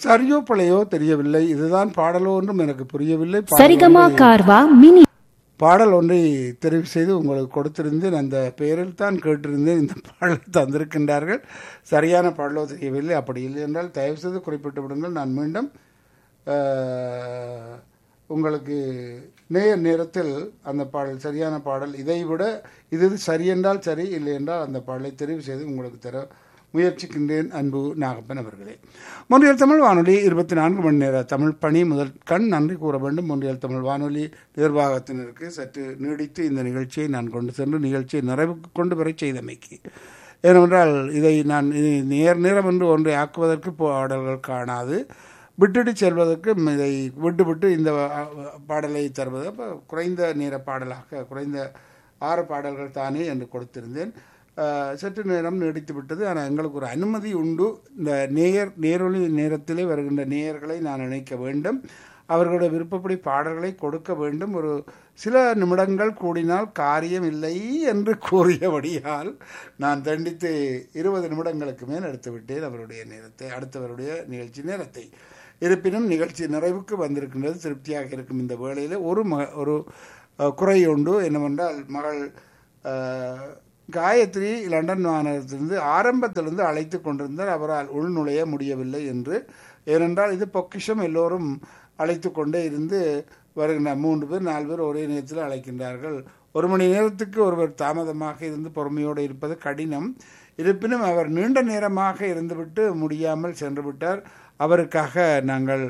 சரியோ பிழையோ தெரியவில்லை இதுதான் பாடலோ ஒன்றும் எனக்கு புரியவில்லை பாடல் சரிகமா ஒன்றை- கார்வா மினி பாடல் ஒன்றை தெரிவு செய்து உங்களுக்கு கொடுத்திருந்தேன் அந்த பெயரில் தான் கேட்டிருந்தேன் இந்த பாடலை தந்திருக்கின்றார்கள் சரியான பாடலோ தெரியவில்லை அப்படி இல்லை என்றால் தயவு செய்து குறிப்பிட்டு விடுங்கள் நான் மீண்டும் அஹ், உங்களுக்கு நேர் நேரத்தில் அந்த பாடல் சரியான பாடல் இதை விட இது சரி என்றால் சரி இல்லை என்றால் அந்த பாடலை தெரிவு செய்து உங்களுக்கு தர முயற்சிக்கின்றேன் அன்பு நாகப்பன் அவர்களே மொன்றியல் தமிழ் வானொலி இருபத்தி நான்கு மணி நேர தமிழ் பணி முதல் கண் நன்றி கூற வேண்டும் மொன்றியல் தமிழ் வானொலி நிர்வாகத்தினருக்கு சற்று நீடித்து இந்த நிகழ்ச்சியை நான் கொண்டு சென்று நிகழ்ச்சியை நிறைவுக்கு கொண்டு வர செய்தமைக்கு ஏனென்றால் இதை நான் இது நேர் நேரம் என்று ஒன்றை ஆக்குவதற்கு பாடல்கள் காணாது விட்டுட்டு செல்வதற்கு இதை விட்டு விட்டு இந்த அஹ், பாடலை தருவது அப்போ குறைந்த நேர பாடலாக குறைந்த ஆறு பாடல்கள் தானே என்று கொடுத்திருந்தேன் அஹ், சற்று நேரம் நீடித்து விட்டது ஆனால் எங்களுக்கு ஒரு அனுமதி உண்டு இந்த நேயர் நேரொலி நேரத்திலே வருகின்ற நேயர்களை நான் இணைக்க வேண்டும் அவர்களுடைய விருப்பப்படி பாடல்களை கொடுக்க வேண்டும் ஒரு சில நிமிடங்கள் கூடினால் காரியம் இல்லை என்று கூறியபடியால் நான் தண்டித்து இருபது நிமிடங்களுக்கு மேல் எடுத்து விட்டேன் அவருடைய நேரத்தை அடுத்தவருடைய நிகழ்ச்சி நேரத்தை இருப்பினும் நிகழ்ச்சி நிறைவுக்கு வந்திருக்கின்றது திருப்தியாக இருக்கும் இந்த வேளையில் ஒரு ம ஒரு அஹ், குறை உண்டு என்னவென்றால் மகள் அஹ், காயத்ரி லண்டன் மாநகரத்திலிருந்து ஆரம்பத்திலிருந்து அழைத்து கொண்டிருந்தார் அவரால் உள்நுழைய முடியவில்லை என்று ஏனென்றால் இது பொக்கிஷம் எல்லோரும் அழைத்து கொண்டே இருந்து வருகின்ற மூன்று பேர் நாலு பேர் ஒரே நேரத்தில் அழைக்கின்றார்கள் ஒரு மணி நேரத்துக்கு ஒருவர் தாமதமாக இருந்து பொறுமையோடு இருப்பது கடினம் இருப்பினும் அவர் நீண்ட நேரமாக இருந்துவிட்டு முடியாமல் சென்று விட்டார் அவருக்காக நாங்கள்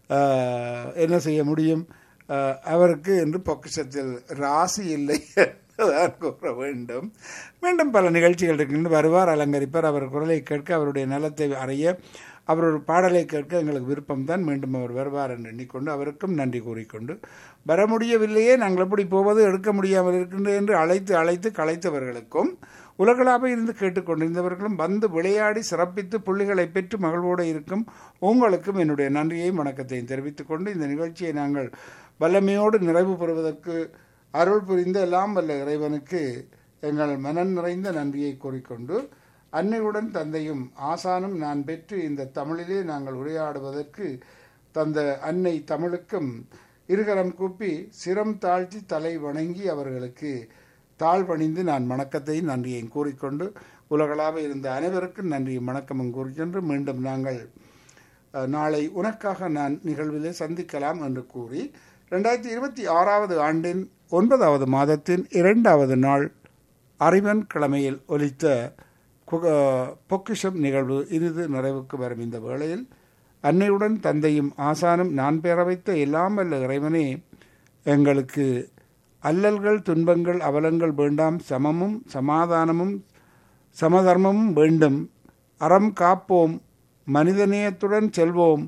ஆஹ், என்ன செய்ய முடியும் ஆஹ், அவருக்கு என்று பொக்கிஷத்தில் ராசி இல்லை தான் கூற வேண்டும் மீண்டும் பல நிகழ்ச்சிகள் இருக்கின்றன வருவார் அலங்கரிப்பார் அவர் குரலை கேட்க அவருடைய நலத்தை அறிய அவர் ஒரு பாடலை கேட்க எங்களுக்கு விருப்பம்தான் மீண்டும் அவர் வருவார் என்று எண்ணிக்கொண்டு அவருக்கும் நன்றி கூறிக்கொண்டு வர முடியவில்லையே நாங்கள் எப்படி போவது எடுக்க முடியாமல் இருக்கின்றோம் என்று அழைத்து அழைத்து கலைத்தவர்களுக்கும் உலகளாக இருந்து கேட்டுக்கொண்டிருந்தவர்களும் வந்து விளையாடி சிறப்பித்து புள்ளிகளை பெற்று மகிழ்வோடு இருக்கும் உங்களுக்கும் என்னுடைய நன்றியையும் வணக்கத்தையும் தெரிவித்துக் கொண்டு இந்த நிகழ்ச்சியை நாங்கள் வல்லமையோடு நிறைவு பெறுவதற்கு அருள் புரிந்த எல்லாம் வல்ல இறைவனுக்கு எங்கள் மனம் நிறைந்த நன்றியை கூறிக்கொண்டு அன்னையுடன் தந்தையும் ஆசானும் நான் பெற்று இந்த தமிழிலே நாங்கள் உரையாடுவதற்கு தந்த அன்னை தமிழுக்கும் இருகரம் கூப்பி சிரம் தாழ்த்தி தலை வணங்கி அவர்களுக்கு தாழ்வணிந்து நான் வணக்கத்தையும் நன்றியையும் கூறிக்கொண்டு உலகளாக இருந்த அனைவருக்கும் நன்றியும் வணக்கமும் கூறிக்கொண்டு மீண்டும் நாங்கள் அஹ், நாளை உனக்காக நான் நிகழ்விலே சந்திக்கலாம் என்று கூறி ரெண்டாயிரத்தி இருபத்தி ஆறாவது ஆண்டின் ஒன்பதாவது மாதத்தின் இரண்டாவது நாள் அறிவன் கிழமையில் ஒலித்த குக- பொக்கிஷம் நிகழ்வு இறுதி நிறைவுக்கு வரும் இந்த வேளையில் அன்னையுடன் தந்தையும் ஆசானும் நான் பெற வைத்த எல்லாம் வல்ல இறைவனே எங்களுக்கு அல்லல்கள் துன்பங்கள் அவலங்கள் வேண்டாம் சமமும் சமாதானமும் சமதர்மமும் வேண்டும் அறம் காப்போம் மனிதநேயத்துடன் செல்வோம்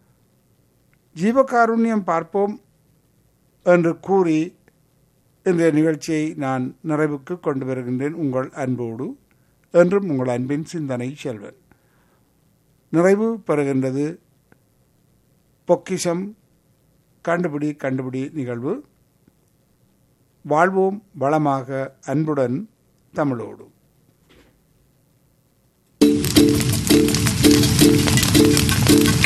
ஜீவகாருண்யம் பார்ப்போம் என்று கூறி இந்த நிகழ்ச்சியை நான் நிறைவுக்கு கொண்டு வருகின்றேன் உங்கள் அன்போடு என்றும் உங்கள் அன்பின் சிந்தனை செல்வன் நிறைவு பெறுகின்றது பொக்கிஷம் கண்டுபிடி கண்டுபிடி நிகழ்வு வாழ்வோம் வளமாக அன்புடன் தமிழோடு